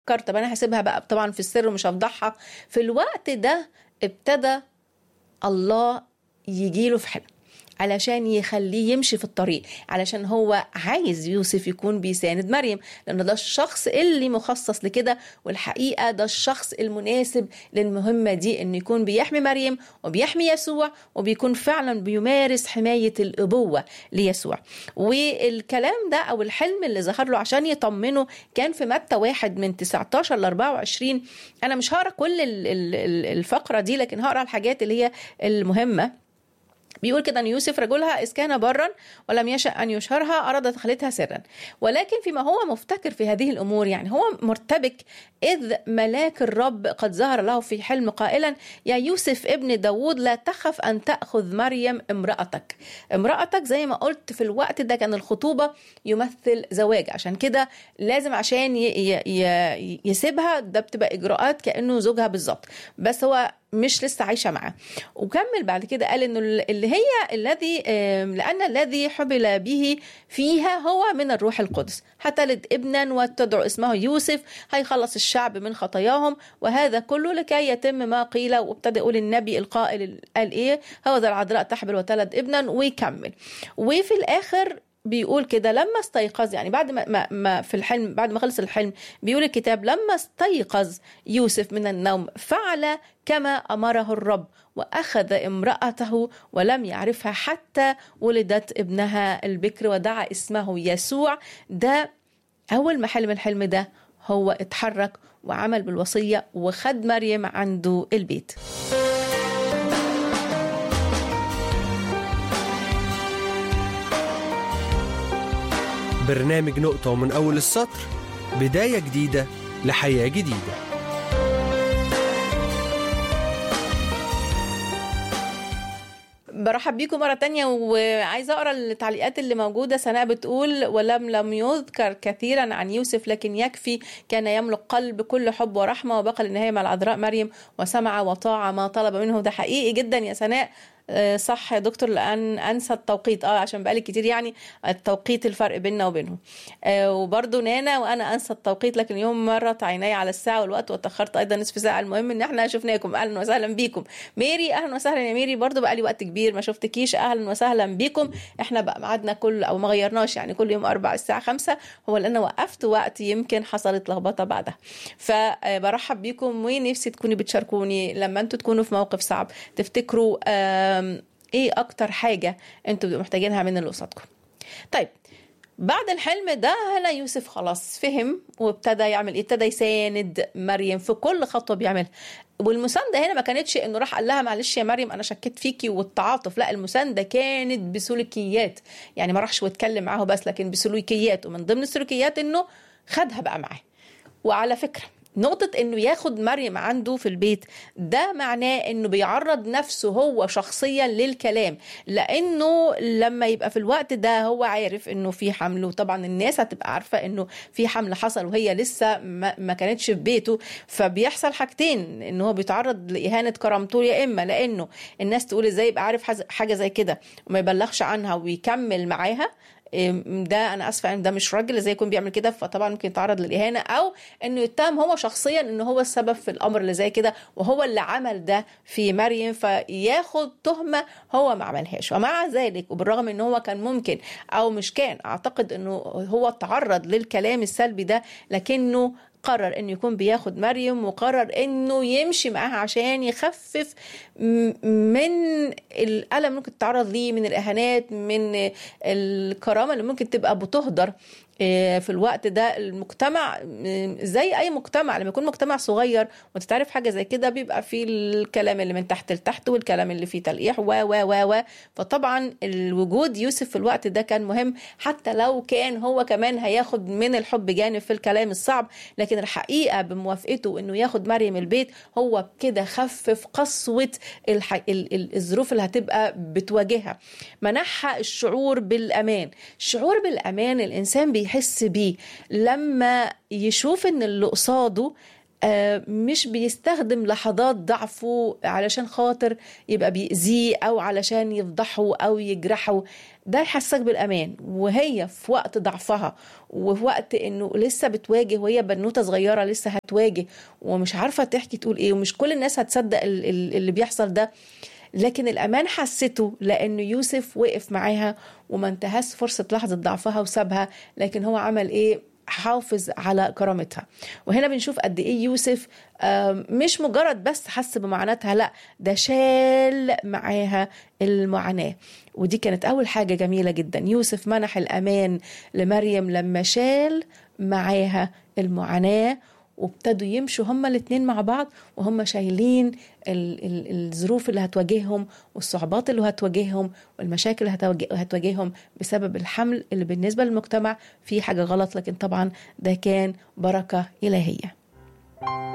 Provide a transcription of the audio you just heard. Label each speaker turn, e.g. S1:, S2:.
S1: طب انا هسيبها بقى طبعا في السر ومش هفضحها في الوقت ده ابتدى الله يجيله في حلم علشان يخليه يمشي في الطريق علشان هو عايز يوسف يكون بيساند مريم لان ده الشخص اللي مخصص لكده والحقيقه ده الشخص المناسب للمهمه دي انه يكون بيحمي مريم وبيحمي يسوع وبيكون فعلا بيمارس حمايه الابوه ليسوع والكلام ده او الحلم اللي ظهر له عشان يطمنه كان في متى واحد من 19 ل 24 انا مش هقرا كل الفقره دي لكن هقرا الحاجات اللي هي المهمه بيقول كده ان يوسف رجلها اذ كان برا ولم يشا ان يشهرها اراد تخليتها سرا ولكن فيما هو مفتكر في هذه الامور يعني هو مرتبك اذ ملاك الرب قد ظهر له في حلم قائلا يا يوسف ابن داود لا تخف ان تاخذ مريم امراتك امراتك زي ما قلت في الوقت ده كان الخطوبه يمثل زواج عشان كده لازم عشان يسيبها ده بتبقى اجراءات كانه زوجها بالظبط بس هو مش لسه عايشه معاه وكمل بعد كده قال انه اللي هي الذي لان الذي حبل به فيها هو من الروح القدس هتلد ابنا وتدعو اسمه يوسف هيخلص الشعب من خطاياهم وهذا كله لكي يتم ما قيل وابتدى يقول النبي القائل قال ايه هو ذا العذراء تحبل وتلد ابنا ويكمل وفي الاخر بيقول كده لما استيقظ يعني بعد ما, ما, ما في الحلم بعد ما خلص الحلم بيقول الكتاب لما استيقظ يوسف من النوم فعل كما امره الرب واخذ امراته ولم يعرفها حتى ولدت ابنها البكر ودعا اسمه يسوع ده اول ما حلم الحلم ده هو اتحرك وعمل بالوصيه وخد مريم عنده البيت
S2: برنامج نقطة ومن أول السطر بداية جديدة لحياة جديدة
S1: برحب بيكم مرة تانية وعايزة أقرأ التعليقات اللي موجودة سناء بتقول ولم لم يذكر كثيرا عن يوسف لكن يكفي كان يملك قلب كل حب ورحمة وبقى للنهاية مع العذراء مريم وسمع وطاع ما طلب منه ده حقيقي جدا يا سناء صح يا دكتور لان انسى التوقيت اه عشان بقالي كتير يعني التوقيت الفرق بيننا وبينهم آه وبرده نانا وانا انسى التوقيت لكن يوم مرت عيني على الساعه والوقت واتاخرت ايضا نصف ساعه المهم ان احنا شفناكم اهلا وسهلا بيكم ميري اهلا وسهلا يا ميري برده بقالي وقت كبير ما شفتكيش اهلا وسهلا بيكم احنا بقى ميعادنا كل او ما غيرناش يعني كل يوم اربع الساعه خمسة هو لان وقفت وقت يمكن حصلت لخبطه بعدها فبرحب بيكم ونفسي تكوني بتشاركوني لما انتوا تكونوا في موقف صعب تفتكروا ايه اكتر حاجه انتوا بتبقوا محتاجينها من اللي قصادكم طيب بعد الحلم ده هنا يوسف خلاص فهم وابتدى يعمل ايه ابتدى يساند مريم في كل خطوه بيعملها والمسانده هنا ما كانتش انه راح قال لها معلش يا مريم انا شكيت فيكي والتعاطف لا المسانده كانت بسلوكيات يعني ما راحش واتكلم معاه بس لكن بسلوكيات ومن ضمن السلوكيات انه خدها بقى معاه وعلى فكره نقطة انه ياخد مريم عنده في البيت ده معناه انه بيعرض نفسه هو شخصيا للكلام لانه لما يبقى في الوقت ده هو عارف انه في حمل وطبعا الناس هتبقى عارفة انه في حمل حصل وهي لسه ما, ما كانتش في بيته فبيحصل حاجتين ان هو بيتعرض لاهانة كرامته يا اما لانه الناس تقول ازاي يبقى عارف حاجة زي كده وما يبلغش عنها ويكمل معاها ده انا اسفه يعني ده مش راجل ازاي يكون بيعمل كده فطبعا ممكن يتعرض للاهانه او انه يتهم هو شخصيا ان هو السبب في الامر اللي زي كده وهو اللي عمل ده في مريم فياخد تهمه هو ما عملهاش ومع ذلك وبالرغم ان هو كان ممكن او مش كان اعتقد انه هو تعرض للكلام السلبي ده لكنه قرر انه يكون بياخد مريم وقرر انه يمشي معاها عشان يخفف من الالم اللي ممكن تتعرض ليه من الاهانات من الكرامه اللي ممكن تبقى بتهدر في الوقت ده المجتمع زي اي مجتمع لما يكون مجتمع صغير وتتعرف حاجه زي كده بيبقى فيه الكلام اللي من تحت لتحت والكلام اللي فيه تلقيح و و و و فطبعا الوجود يوسف في الوقت ده كان مهم حتى لو كان هو كمان هياخد من الحب جانب في الكلام الصعب لكن الحقيقه بموافقته انه ياخد مريم البيت هو كده خفف قسوه الح... الظروف اللي هتبقى بتواجهها منحها الشعور بالامان الشعور بالامان الانسان بي بيحس بيه لما يشوف ان اللي قصاده مش بيستخدم لحظات ضعفه علشان خاطر يبقى بيأذيه او علشان يفضحه او يجرحه ده يحسسك بالامان وهي في وقت ضعفها وفي وقت انه لسه بتواجه وهي بنوته صغيره لسه هتواجه ومش عارفه تحكي تقول ايه ومش كل الناس هتصدق ال- ال- اللي بيحصل ده لكن الامان حسته لان يوسف وقف معاها وما انتهاش فرصه لحظه ضعفها وسابها لكن هو عمل ايه حافظ على كرامتها وهنا بنشوف قد ايه يوسف آم، مش مجرد بس حس بمعاناتها لا ده شال معاها المعاناه ودي كانت اول حاجه جميله جدا يوسف منح الامان لمريم لما شال معاها المعاناه وابتدوا يمشوا هما الاتنين مع بعض وهم شايلين ال- ال- الظروف اللي هتواجههم والصعوبات اللي هتواجههم والمشاكل اللي هتواجه- هتواجههم بسبب الحمل اللي بالنسبة للمجتمع فيه حاجة غلط لكن طبعا ده كان بركة إلهية